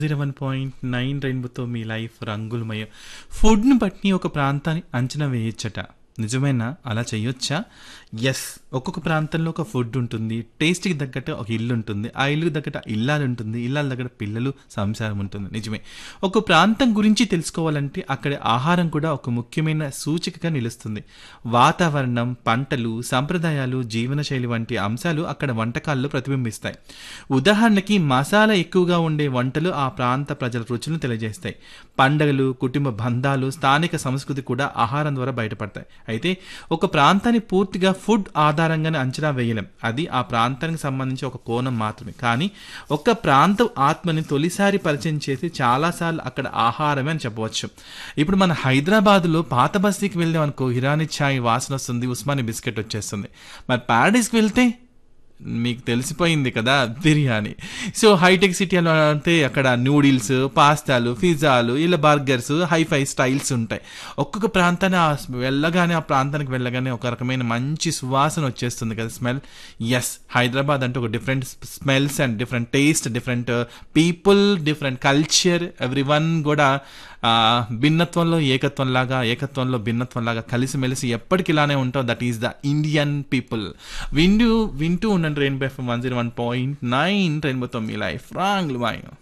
zero one point nine రెయిన్బోతో మీ life రంగులమయం ఫుడ్ని బట్టి ఒక ప్రాంతాన్ని అంచనా వేయొచ్చట నిజమేనా అలా చేయొచ్చా ఎస్ ఒక్కొక్క ప్రాంతంలో ఒక ఫుడ్ ఉంటుంది టేస్ట్కి తగ్గట్టు ఒక ఇల్లు ఉంటుంది ఆ ఇల్లుకి తగ్గట్టు ఇల్లాలు ఉంటుంది ఇల్లాల దగ్గర పిల్లలు సంసారం ఉంటుంది నిజమే ఒక ప్రాంతం గురించి తెలుసుకోవాలంటే అక్కడ ఆహారం కూడా ఒక ముఖ్యమైన సూచికగా నిలుస్తుంది వాతావరణం పంటలు సంప్రదాయాలు జీవనశైలి వంటి అంశాలు అక్కడ వంటకాల్లో ప్రతిబింబిస్తాయి ఉదాహరణకి మసాలా ఎక్కువగా ఉండే వంటలు ఆ ప్రాంత ప్రజల రుచులను తెలియజేస్తాయి పండగలు కుటుంబ బంధాలు స్థానిక సంస్కృతి కూడా ఆహారం ద్వారా బయటపడతాయి అయితే ఒక ప్రాంతాన్ని పూర్తిగా ఫుడ్ ఆధారంగానే అంచనా వేయలేం అది ఆ ప్రాంతానికి సంబంధించి ఒక కోణం మాత్రమే కానీ ఒక ప్రాంతం ఆత్మని తొలిసారి పరిచయం చేసి చాలాసార్లు అక్కడ ఆహారమే అని చెప్పవచ్చు ఇప్పుడు మన హైదరాబాద్లో పాత బస్తీకి వెళ్దాం అనుకో ఇరానీ ఛాయ్ వాసన వస్తుంది ఉస్మాని బిస్కెట్ వచ్చేస్తుంది మరి ప్యారడైస్కి వెళ్తే మీకు తెలిసిపోయింది కదా బిర్యానీ సో హైటెక్ సిటీ అలా అంటే అక్కడ నూడిల్స్ పాస్తాలు పిజ్జాలు ఇలా బర్గర్స్ హైఫై స్టైల్స్ ఉంటాయి ఒక్కొక్క ప్రాంతాన్ని ఆ వెళ్ళగానే ఆ ప్రాంతానికి వెళ్ళగానే ఒక రకమైన మంచి సువాసన వచ్చేస్తుంది కదా స్మెల్ ఎస్ హైదరాబాద్ అంటే ఒక different smells and different taste different people different culture everyone కూడా ఆ, భిన్నత్వంలో ఏకత్వం లాగా ఏకత్వంలో భిన్నత్వం లాగా కలిసిమెలిసి ఎప్పటికి ఇలానే ఉంటాం that is the Indian people వింటూ వింటూ ఉండండి rainbow FM one zero one point nine రెయిన్బోతో మీ లైఫ్ రాంగ్ మాయ